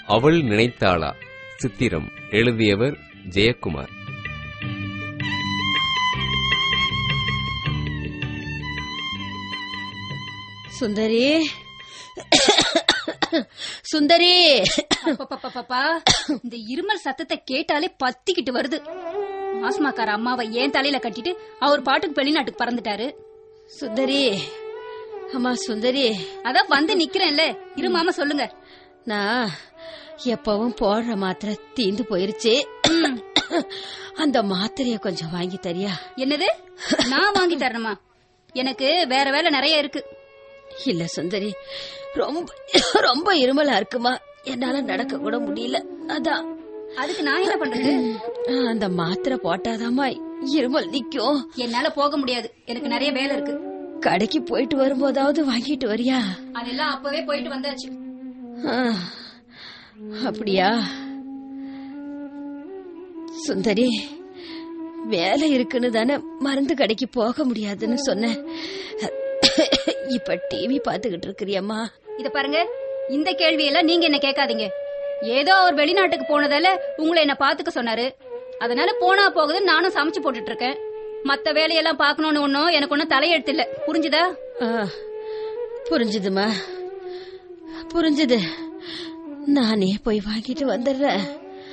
அவள் நினைத்தாளா சித்திரம் எழுதியவர் ஜெயக்குமார் சுந்தரி சுந்தரி அப்பப்பப்பப்பா, இந்த இருமல் சத்தத்தை கேட்டாலே பத்திக்கிட்டு வருது ஆஸ்மாக்கார அம்மாவை ஏன் தலையில கட்டிட்டு அவர் பாட்டுக்கு வெளிநாட்டுக்கு பறந்துட்டாரு சுந்தரி அம்மா சுந்தரி அதான் வந்து நிக்கிறேன்ல இரு மாமா சொல்லுங்க நான் எப்பவும் போடுற மாத்திரை தீந்து போயிருச்சு அந்த மாத்திரைய கொஞ்சம் வாங்கி தரியா என்னது நான் வாங்கி தரணுமா எனக்கு வேற வேலை நிறைய இருக்கு இல்ல சுந்தரி ரொம்ப ரொம்ப இருமலா இருக்குமா என்னால நடக்க கூட முடியல அதான் அதுக்கு நான் என்ன பண்றது அந்த மாத்திரை போட்டாதாம்மா இருமல் நிக்கும் என்னால போக முடியாது எனக்கு நிறைய வேலை இருக்கு கடைக்கு போயிட்டு வரும்போதாவது வாங்கிட்டு வரியா அதெல்லாம் அப்பவே போயிட்டு வந்தாச்சு ஆ, அப்படியா சுந்தரி வேலை இருக்குன்னு தானே மருந்து கடைக்கு போக முடியாதுன்னு சொன்னேன் இப்ப டிவி பாத்துக்கிட்டு இருக்கிறியம்மா இத பாருங்க இந்த கேள்வியெல்லாம் நீங்க என்ன கேட்காதீங்க ஏதோ அவர் வெளிநாட்டுக்கு போனதால உங்களை என்ன பாத்துக்க சொன்னாரு அதனால போனா போகுதுன்னு நானும் சமைச்சு போட்டுட்டு இருக்கேன் மத்த வேலையெல்லாம் பாக்கணும்னு ஒன்னும் எனக்கு ஒன்னும் தலையெழுத்து இல்ல புரிஞ்சுதா ஆ, புரிஞ்சுதுமா புரிஞ்சுது நானே போய் வாங்கிட்டு வந்துடுறேன்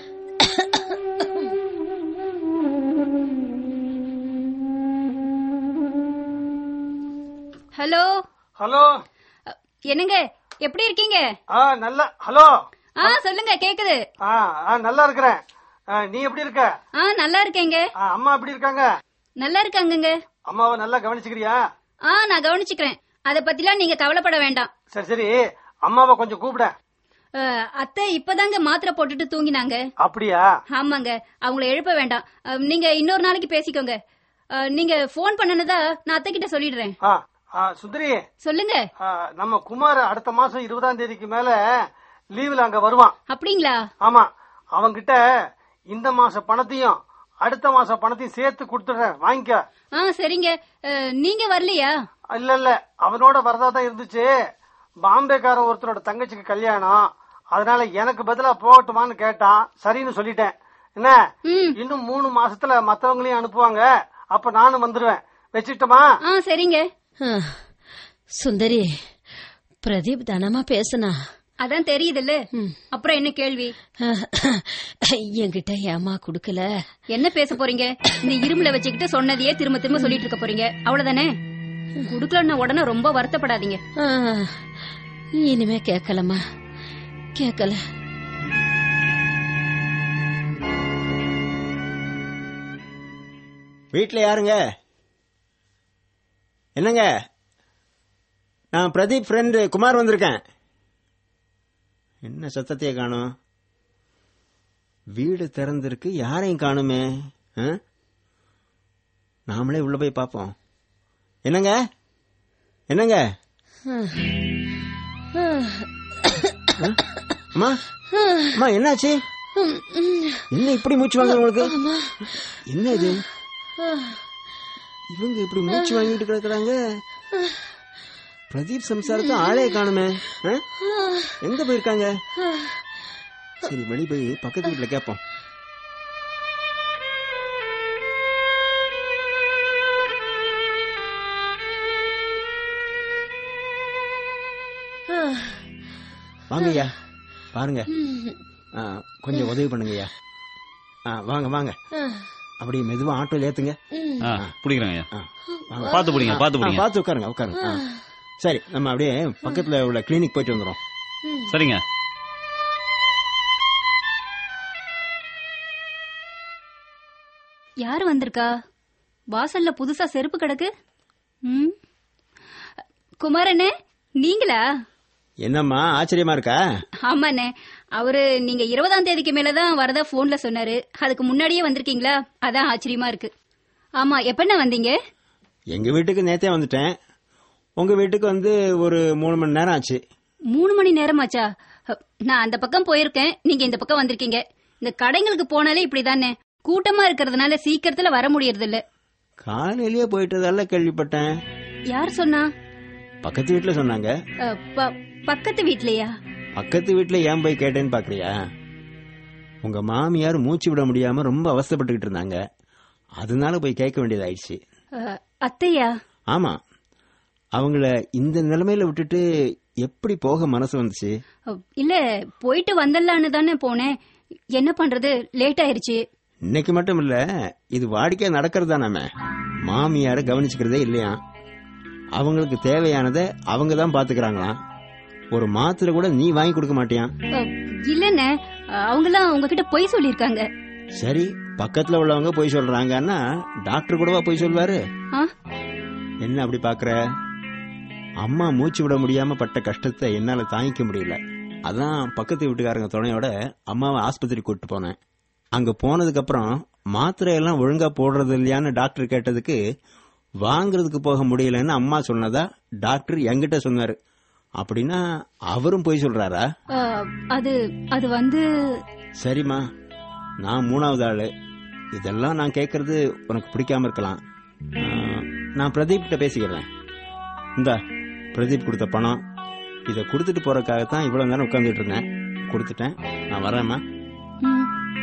ஹலோ ஹலோ அ, என்னங்க எப்படி இருக்கீங்க ஆ நல்ல ஹலோ ஆ சொல்லுங்க கேக்குது ஆ ஆ நல்லா இருக்கிறேன் ஆ, நீ எப்படி இருக்க ஆ நல்லா இருக்கேங்க ஆ, அம்மா எப்படி இருக்காங்க நல்லா இருக்காங்கங்க அம்மாவை நல்லா கவனிச்சுக்கிறியா ஆ நான் கவனிச்சுக்கிறேன் அத பத்திலாம் நீங்க கவலைப்பட வேண்டாம் சரி சரி அம்மாவை கொஞ்சம் கூப்பிட அ, அத்தை இப்பதாங்க மாத்திரை போட்டுட்டு தூங்கினாங்க அப்படியா ஆமாங்க அவங்கள எழுப்ப வேண்டாம் அ, நீங்க இன்னொரு நாளைக்கு பேசிக்கோங்க அ, நீங்க போன் பண்ணனதா நான் அத்தை கிட்ட சொல்லிடுறேன் ஆ ஆ, சுந்தரி சொல்லுங்க ஆ, நம்ம குமார் அடுத்த மாசம் இருபதாம் தேதிக்கு மேல லீவுல அங்க வருவான் அப்படிங்களா ஆமா அவன்கிட்ட இந்த மாச பணத்தையும் அடுத்த மாச பணத்தையும் சேர்த்து கொடுத்துடுறேன் வாங்கிக்க ஆ சரிங்க அ, நீங்க வரலையா இல்ல இல்ல அவனோட வரதா தான் இருந்துச்சு பாம்பேக்காரன் ஒருத்தரோட தங்கச்சிக்கு கல்யாணம் அதனால எனக்கு பதிலா போகட்டுமான்னு கேட்டான் சரின்னு சொல்லிட்டேன் என்ன ம் இன்னும் மூணு மாசத்துல மத்தவங்களையும் அனுப்புவாங்க அப்ப நானும் வந்துருவேன் வச்சுட்டோமா ஆ சரிங்க ஆ, சுந்தரி பிரதீப் தானமா பேசுனா அதான் தெரியுதுல்ல அப்புறம் என்ன கேள்வி என்கிட்ட ஏமா குடுக்கல என்ன பேச போறீங்க இந்த இரும்புல வச்சுக்கிட்டு சொன்னதையே திரும்ப திரும்ப சொல்லிட்டு இருக்க போறீங்க அவ்வளவுதானே குடுக்கலன்னா உடனே ரொம்ப வருத்தப்படாதீங்க ஆ, இனிமே கேட்கலம்மா கேட்கல வீட்டில் யாருங்க என்னங்க நான் பிரதீப் ஃப்ரெண்டு குமார் வந்திருக்கேன் என்ன சத்தத்தையே காணும் வீடு திறந்திருக்கு யாரையும் காணுமே ஆ? நாமளே உள்ள போய் பார்ப்போம் என்னங்க என்னங்க ஆ? அம்மா அம்மா என்னாச்சு என்ன இப்படி மூச்சு வாங்க உங்களுக்கு என்ன இது இவங்க இப்படி மூச்சு வாங்கிட்டு கிடக்குறாங்க பிரதீப் சம்சாரத்தை ஆளே காணுமே ஆ? எங்க போயிருக்காங்க சரி வெளி போய் பக்கத்து வீட்டுல கேட்போம் வாங்க ஐயா பாருங்க ஆ, கொஞ்சம் உதவி பண்ணுங்க ஐயா ஆ, வாங்க வாங்க அப்படி மெதுவா ஆட்டோல ஏத்துங்க ஆ பிடிக்கிறேங்க ஆ, வாங்க. பார்த்து பிடிங்க பார்த்து ஆ, பிடிங்க பார்த்து உட்காருங்க உட்காருங்க ஆ. சரி நம்ம அப்படியே பக்கத்துல உள்ள கிளினிக் போயிட்டு வந்துடும் சரிங்க யாரு வந்திருக்கா வாசல்ல புதுசா செருப்பு கிடக்கு ம் குமாரண்ணே நீங்களா என்னம்மா ஆச்சரியமா இருக்கா ஆமாண்ணே அவரு நீங்க இருபதாம் தேதிக்கு மேலதான் வரதா போன்ல சொன்னாரு அதுக்கு முன்னாடியே வந்திருக்கீங்களா அதான் ஆச்சரியமா இருக்கு ஆமா எப்பண்ண வந்தீங்க எங்க வீட்டுக்கு நேத்தே வந்துட்டேன் உங்க வீட்டுக்கு வந்து ஒரு மூணு மணி நேரம் ஆச்சு மூணு மணி நேரமாச்சா ஹ, நான் அந்த பக்கம் போயிருக்கேன் நீங்க இந்த பக்கம் வந்திருக்கீங்க இந்த கடைங்களுக்கு போனாலே இப்படிதானே கூட்டமா இருக்கிறதுனால சீக்கிரத்துல வர முடியறது இல்ல காலையிலேயே போயிட்டதால கேள்விப்பட்டேன் யார் சொன்னா பக்கத்து வீட்டுல சொன்னாங்க அ, ப- பக்கத்து வீட்லயா பக்கத்து வீட்டுல ஏன் போய் கேட்டேன்னு பாக்குறியா உங்க மாமியார் மூச்சு விட முடியாம ரொம்ப அவஸ்தைப்பட்டுக்கிட்டு இருந்தாங்க அதனால போய் கேட்க வேண்டியதாயிடுச்சு அஹ், அத்தையா ஆமா அவங்கள இந்த நிலைமையில விட்டுட்டு எப்படி போக மனசு வந்துச்சு அஹ், இல்ல போயிட்டு வந்துடலான்னு தானே போனேன் என்ன பண்றது லேட் ஆயிருச்சு இன்னைக்கு மட்டும் இல்ல இது வாடிக்கையா நடக்கிறது தானே மாமியார கவனிச்சுக்கிறதே இல்லையா அவங்களுக்கு தேவையானதை அவங்க தான் பாத்துக்கிறாங்களாம் ஒரு மாத்திரை கூட நீ வாங்கி கொடுக்க மாட்டியான் அஹ், இல்லண்ணே அவங்களாம் உங்ககிட்ட பொய் சொல்லியிருக்காங்க சரி பக்கத்துல உள்ளவங்க போய் சொல்றாங்கன்னா டாக்டர் கூடவா போய் சொல்வாரு ஆ? என்ன அப்படி பாக்குற அம்மா மூச்சு விட முடியாம பட்ட கஷ்டத்தை என்னால தாங்கிக்க முடியல அதான் பக்கத்து வீட்டுக்காரங்க துணையோட அம்மாவை ஆஸ்பத்திரி கூட்டிட்டு போனேன் அங்க போனதுக்கு அப்புறம் மாத்திரை எல்லாம் ஒழுங்கா போடுறது இல்லையான்னு டாக்டர் கேட்டதுக்கு வாங்குறதுக்கு போக முடியலன்னு அம்மா சொன்னதா டாக்டர் என்கிட்ட சொன்னாரு அப்படின்னா அவரும் போய் சொல்றாரா அஹ், அது அது வந்து சரிம்மா நான் மூணாவது ஆளு இதெல்லாம் நான் கேட்கறது உனக்கு பிடிக்காம இருக்கலாம் ஆ, நான் பிரதீப் கிட்ட பேசிக்கிறேன் இந்தா பிரதீப் கொடுத்த பணம் இதை கொடுத்துட்டு போறதுக்காகத்தான் இவ்வளவு நேரம் உட்கார்ந்துட்டு இருந்தேன் கொடுத்துட்டேன் நான் வரேம்மா ம்,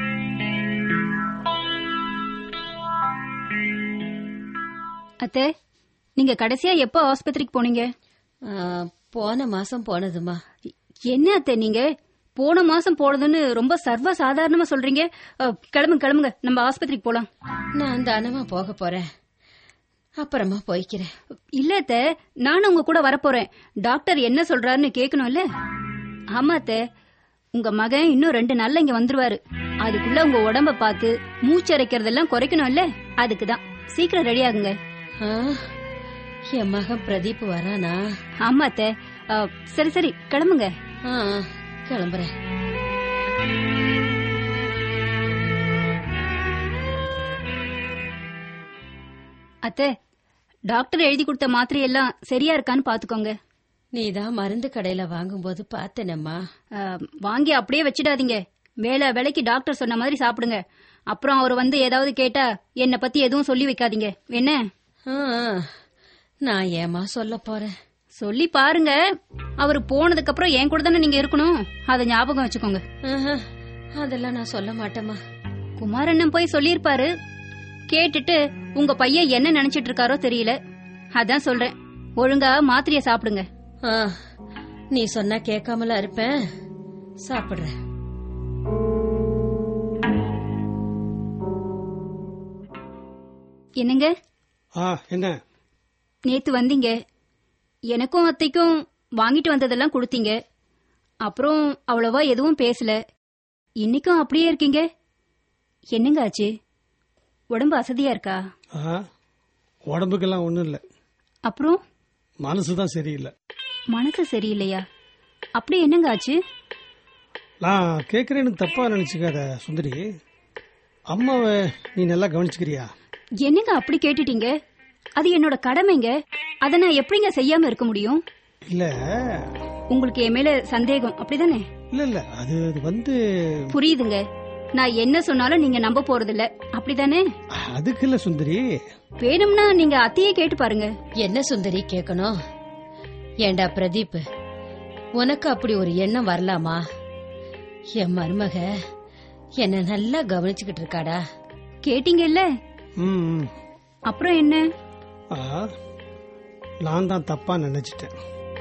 அத்தை நீங்க கடைசியா எப்போ ஆஸ்பத்திரிக்கு போனீங்க ஆ, போன மாசம் போனதுமா என்ன அத்தை நீங்க போன மாசம் போனதுன்னு ரொம்ப சர்வ சாதாரணமா சொல்றீங்க அஹ், கிளம்புங்க கிளம்புங்க நம்ம ஆஸ்பத்திரிக்கு போலாம் நான் தானமா போக போறேன் அப்புறமா போய்க்கிறேன் இல்ல அத்தை நானும் உங்க கூட வரப்போறேன் டாக்டர் என்ன சொல்றாருன்னு கேட்கணும்ல ஆமா அத்தை உங்க மகன் இன்னும் ரெண்டு நாள்ல இங்க வந்துருவாரு அதுக்குள்ள உங்க உடம்ப பார்த்து மூச்சரைக்கிறதெல்லாம் குறைக்கணும்ல அதுக்குதான் சீக்கிரம் ரெடி ஆகுங்க ஆ, என் மகன் பிரதீப் வரானா ஆமா அத்தை அஹ், சரி சரி கிளம்புங்க ஆ, கிளம்புறேன் அத்தை டாக்டர் எழுதி கொடுத்த மாத்திரையெல்லாம் சரியா இருக்கான்னு பாத்துக்கோங்க நீதான் மருந்து கடையில வாங்கும்போது பார்த்தேனம்மா அஹ், வாங்கி அப்படியே வச்சிடாதீங்க வேலை வேலைக்கு டாக்டர் சொன்ன மாதிரி சாப்பிடுங்க அப்புறம் அவர் வந்து ஏதாவது கேட்டா என்னை பத்தி எதுவும் சொல்லி வைக்காதீங்க என்ன ஆ, நான் ஏமா சொல்ல போறேன் சொல்லி பாருங்க அவர் போனதுக்கு அப்புறம் என் கூட தானே நீங்க இருக்கணும் அதை ஞாபகம் வச்சுக்கோங்க ஆஹா, அதெல்லாம் நான் சொல்ல மாட்டேம்மா குமாரண்ணன் போய் சொல்லியிருப்பாரு கேட்டுட்டு உங்க பையன் என்ன நினைச்சிட்டு இருக்காரோ தெரியல அதான் சொல்றேன் ஒழுங்கா மாத்திரைய சாப்பிடுங்க ஆ, நீ சொன்னா கேட்காமல இருப்பேன் சாப்பிடுறேன் என்னங்க ஆ என்ன நேத்து வந்தீங்க எனக்கும் அத்தைக்கும் வாங்கிட்டு வந்ததெல்லாம் கொடுத்தீங்க அப்புறம் அவ்வளவா எதுவும் பேசல இன்னைக்கும் அப்படியே இருக்கீங்க என்னங்க ஆச்சு உடம்பு அசதியா இருக்கா ஆ உடம்புக்கெல்லாம் ஒன்றும் இல்லை அப்புறம் மனசு தான் சரியில்லை மனசு சரியில்லையா அப்படி என்னங்க ஆச்சு நான் கேட்குறேன்னு தப்பா நினச்சிக்காத சுந்தரி அம்மாவை நீ நல்லா கவனிச்சுக்கிறியா என்னங்க அப்படி கேட்டுட்டீங்க அது என்னோட கடமைங்க அதை நான் எப்படிங்க செய்யாம இருக்க முடியும் இல்லை உங்களுக்கு என் மேல சந்தேகம் அப்படிதானே இல்லை இல்லை அது அது வந்து புரியுதுங்க நான் என்ன சொன்னாலும் நீங்க நம்ப போறதில்ல அப்படிதானே அதுக்கு இல்லை சுந்தரி வேணும்னா நீங்க அத்தையே கேட்டு பாருங்க என்ன சுந்தரி கேட்கணும் ஏண்டா பிரதீப் உனக்கு அப்படி ஒரு எண்ணம் வரலாமா என் மருமக என்ன நல்லா கவனிச்சுக்கிட்டு இருக்காடா கேட்டீங்கல்ல ம் ம். அப்புறம் என்ன ஆ நான் தான் தப்பா நினைச்சிட்டேன்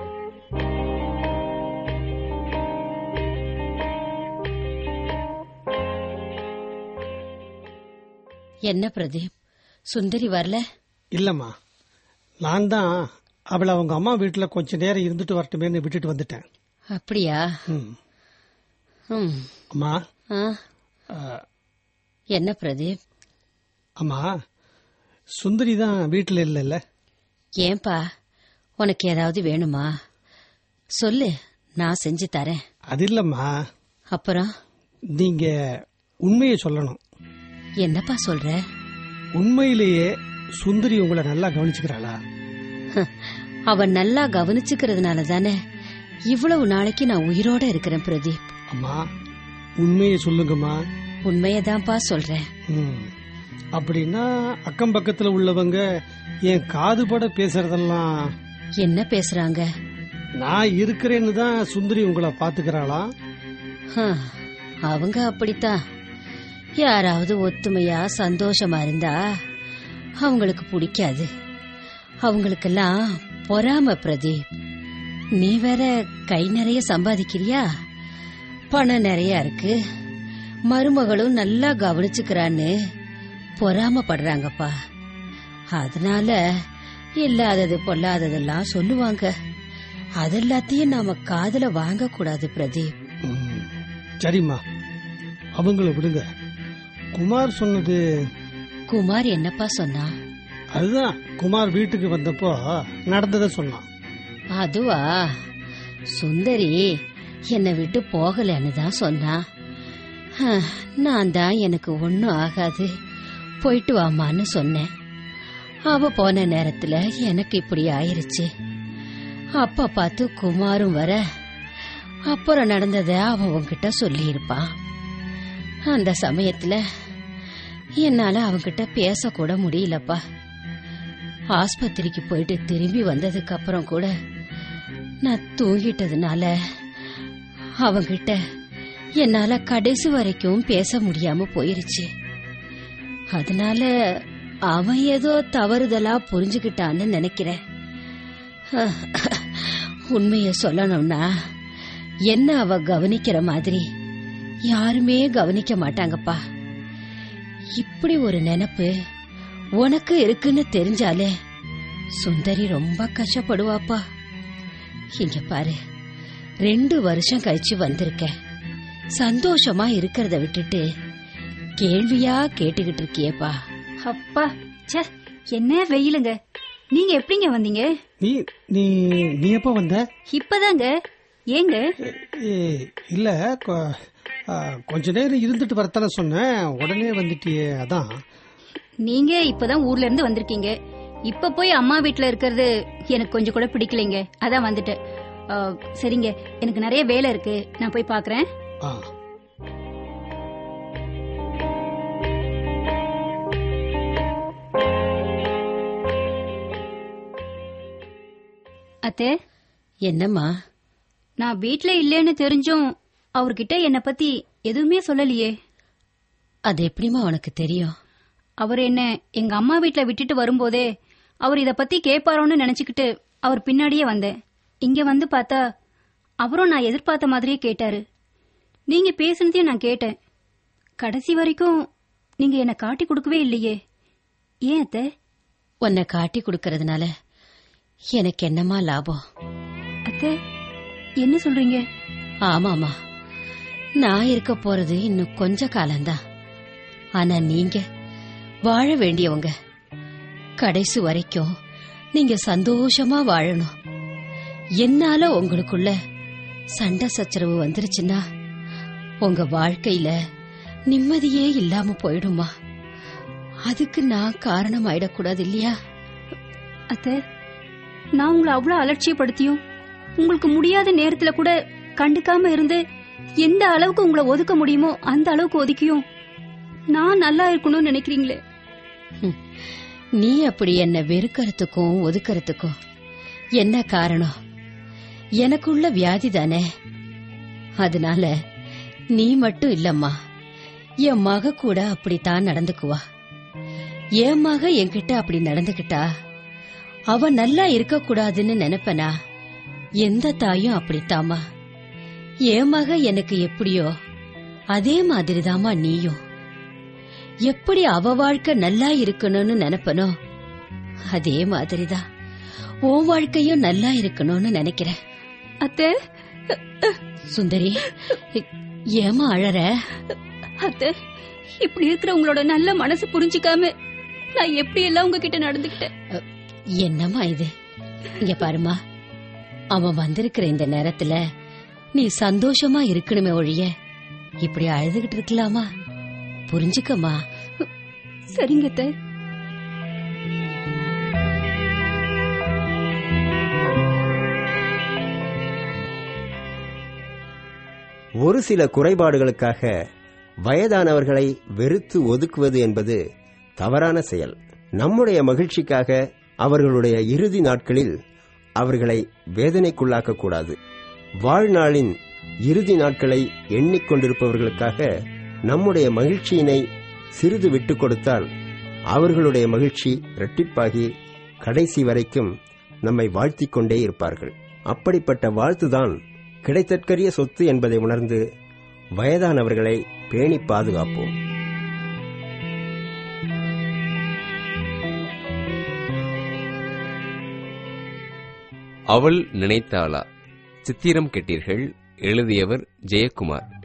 என்ன பிரதீப் சுந்தரி வரல இல்லம்மா நான் தான் அவளை அவங்க அம்மா வீட்டில் கொஞ்ச நேரம் இருந்துட்டு வரட்டுமேன்னு விட்டுட்டு வந்துட்டேன் அப்படியா ம். ம். அம்மா ஆ, ஆ, என்ன பிரதீப் அம்மா சுந்தரி தான் வீட்டில் இல்லைல்ல ஏன்பா உனக்கு ஏதாவது வேணுமா சொல்லு நான் செஞ்சு தரேன் அது இல்லம்மா அப்புறம் நீங்க உண்மையை சொல்லணும் என்னப்பா சொல்ற உண்மையிலேயே சுந்தரி உங்களை நல்லா கவனிச்சுக்கிறாளா அவன் நல்லா கவனிச்சுக்கிறதுனால தானே இவ்வளவு நாளைக்கு நான் உயிரோட இருக்கிறேன் பிரதீப் அம்மா உண்மையை சொல்லுங்கம்மா உண்மையதான்ப்பா சொல்றேன் ம். அப்படின்னா அக்கம் பக்கத்துல உள்ளவங்க என் காதுபட பேசுறதெல்லாம் என்ன பேசுறாங்க நான் இருக்கிறேன்னு தான் சுந்தரி உங்களை பாத்துக்கிறாளா ஹம், அவங்க அப்படித்தான் யாராவது ஒத்துமையா சந்தோஷமா இருந்தா அவங்களுக்கு பிடிக்காது அவங்களுக்கெல்லாம் பொறாம பிரதீப் நீ வேற கை நிறைய சம்பாதிக்கிறியா பணம் நிறைய இருக்கு மருமகளும் நல்லா கவனிச்சுக்கிறான்னு பொறாமப்படுறாங்கப்பா அதனால இல்லாதது பொல்லாததெல்லாம் சொல்லுவாங்க அதெல்லாத்தையும் நாம காதுல வாங்க கூடாது பிரதீப் ம், சரிம்மா அவங்கள விடுங்க குமார் சொன்னது குமார் என்னப்பா சொன்னா அதுதான் குமார் வீட்டுக்கு வந்தப்போ நடந்ததை சொன்னான் அதுவா சுந்தரி என்னை விட்டு போகலன்னு தான் சொன்னா ஹ், நான் தான் எனக்கு ஒன்னும் ஆகாது போயிட்டு வாமான்னு சொன்னேன் அவ போன நேரத்துல எனக்கு இப்படி ஆயிருச்சு அப்ப பார்த்து குமாரும் வர அப்புறம் நடந்தத அவன் உன்கிட்ட சொல்லியிருப்பான் அந்த சமயத்துல என்னால அவன்கிட்ட பேசக்கூட முடியலப்பா ஆஸ்பத்திரிக்கு போயிட்டு திரும்பி வந்ததுக்கு அப்புறம் கூட நான் தூங்கிட்டதுனால அவங்கிட்ட என்னால கடைசி வரைக்கும் பேச முடியாம போயிருச்சு அதனால அவன் ஏதோ தவறுதலா புரிஞ்சுக்கிட்டான்னு நினைக்கிறேன் உண்மைய சொல்லணும்னா என்ன அவ கவனிக்கிற மாதிரி யாருமே கவனிக்க மாட்டாங்கப்பா இப்படி ஒரு நினைப்பு உனக்கு இருக்குன்னு தெரிஞ்சாலே சுந்தரி ரொம்ப கஷ்டப்படுவாப்பா இங்க பாரு ரெண்டு வருஷம் கழிச்சு வந்திருக்க சந்தோஷமா இருக்கிறத விட்டுட்டு கேள்வியா கேட்டுக்கிட்டு இருக்கியேப்பா அப்பா ச்சே என்ன வெயிலுங்க நீங்க எப்படிங்க வந்தீங்க நீ நீ நீ எப்ப வந்த இப்பதாங்க ஏங்க ஏ, இல்ல கொ- ஆ, கொஞ்ச நேரம் இருந்துட்டு வரத்தானே சொன்னேன் உடனே வந்துட்டியே அதான் நீங்க இப்பதான் ஊர்ல இருந்து வந்திருக்கீங்க இப்ப போய் அம்மா வீட்ல இருக்கிறது எனக்கு கொஞ்சம் கூட பிடிக்கலைங்க அதான் வந்துட்டேன் ஆ, சரிங்க எனக்கு நிறைய வேலை இருக்கு நான் போய் பாக்குறேன் ஆ அத்தை என்னம்மா நான் வீட்ல இல்லைன்னு தெரிஞ்சும் அவர்கிட்ட என்ன பத்தி எதுவுமே சொல்லலையே அது எப்படிம்மா உனக்கு தெரியும் அவர் என்ன எங்க அம்மா வீட்ல விட்டுட்டு வரும்போதே அவர் இத பத்தி கேட்பாரோன்னு நினைச்சுக்கிட்டு அவர் பின்னாடியே வந்தேன் இங்க வந்து பார்த்தா அவரும் நான் எதிர்பார்த்த மாதிரியே கேட்டாரு நீங்க பேசுனதையும் நான் கேட்டேன் கடைசி வரைக்கும் நீங்க என்ன காட்டி கொடுக்கவே இல்லையே ஏன் அத்தை உன்னை காட்டி கொடுக்கறதுனால எனக்கு என்னம்மா லாபம் அத்தை என்ன சொல்றீங்க ஆமாமா நான் இருக்க போறது இன்னும் கொஞ்ச காலம்தான் ஆனா நீங்க வாழ வேண்டியவங்க கடைசி வரைக்கும் நீங்க சந்தோஷமா வாழணும் என்னால உங்களுக்குள்ள சண்டை சச்சரவு வந்துருச்சுன்னா உங்க வாழ்க்கையில நிம்மதியே இல்லாம போயிடுமா அதுக்கு நான் காரணம் ஆயிடக்கூடாது இல்லையா அத்தை நான் உங்களை அவ்வளவு அலட்சியப்படுத்தியும் உங்களுக்கு முடியாத நேரத்துல கூட கண்டுக்காம இருந்து எந்த அளவுக்கு உங்களை ஒதுக்க முடியுமோ அந்த அளவுக்கு ஒதுக்கியும் நான் நல்லா இருக்கணும்னு நினைக்கிறீங்களே நீ அப்படி என்ன வெறுக்கறதுக்கும் ஒதுக்கறதுக்கும் என்ன காரணம் எனக்குள்ள வியாதி தானே அதனால நீ மட்டும் இல்லம்மா என் மக கூட அப்படித்தான் நடந்துக்குவா என் மக என்கிட்ட அப்படி நடந்துகிட்டா அவ நல்லா இருக்க கூடாதுன்னு நினைப்பனா எந்த தாயும் அப்படித்தாம்மா என் மக எனக்கு எப்படியோ அதே மாதிரிதாம்மா நீயும் எப்படி அவ வாழ்க்கை நல்லா இருக்கணும்னு நினைப்பனோ அதே மாதிரிதான் உன் வாழ்க்கையும் நல்லா இருக்கணும்னு நினைக்கிறேன் அத்தை சுந்தரி ஏமா அழற அத்தை இப்படி இருக்கிற உங்களோட நல்ல மனசு புரிஞ்சுக்காம நான் எப்படி எல்லாம் உங்ககிட்ட நடந்துக்கிட்டேன் என்னம்மா இது இங்க பாருமா அவன் வந்திருக்கிற இந்த நேரத்துல நீ சந்தோஷமா இருக்கணுமே ஒழிய இப்படி அழுதுகிட்டு இருக்கலாமா புரிஞ்சுக்கம்மா சரிங்க அத்தை ஒரு சில குறைபாடுகளுக்காக வயதானவர்களை வெறுத்து ஒதுக்குவது என்பது தவறான செயல் நம்முடைய மகிழ்ச்சிக்காக அவர்களுடைய இறுதி நாட்களில் அவர்களை வேதனைக்குள்ளாக்க கூடாது வாழ்நாளின் இறுதி நாட்களை எண்ணிக்கொண்டிருப்பவர்களுக்காக நம்முடைய மகிழ்ச்சியினை சிறிது விட்டுக் கொடுத்தால் அவர்களுடைய மகிழ்ச்சி இரட்டிப்பாகி கடைசி வரைக்கும் நம்மை வாழ்த்திக் கொண்டே இருப்பார்கள் அப்படிப்பட்ட வாழ்த்துதான் கிடைத்தற்கரிய சொத்து என்பதை உணர்ந்து வயதானவர்களை பேணி பாதுகாப்போம் அவள் நினைத்தாளா சித்திரம் கேட்டீர்கள் எழுதியவர் ஜெயக்குமார்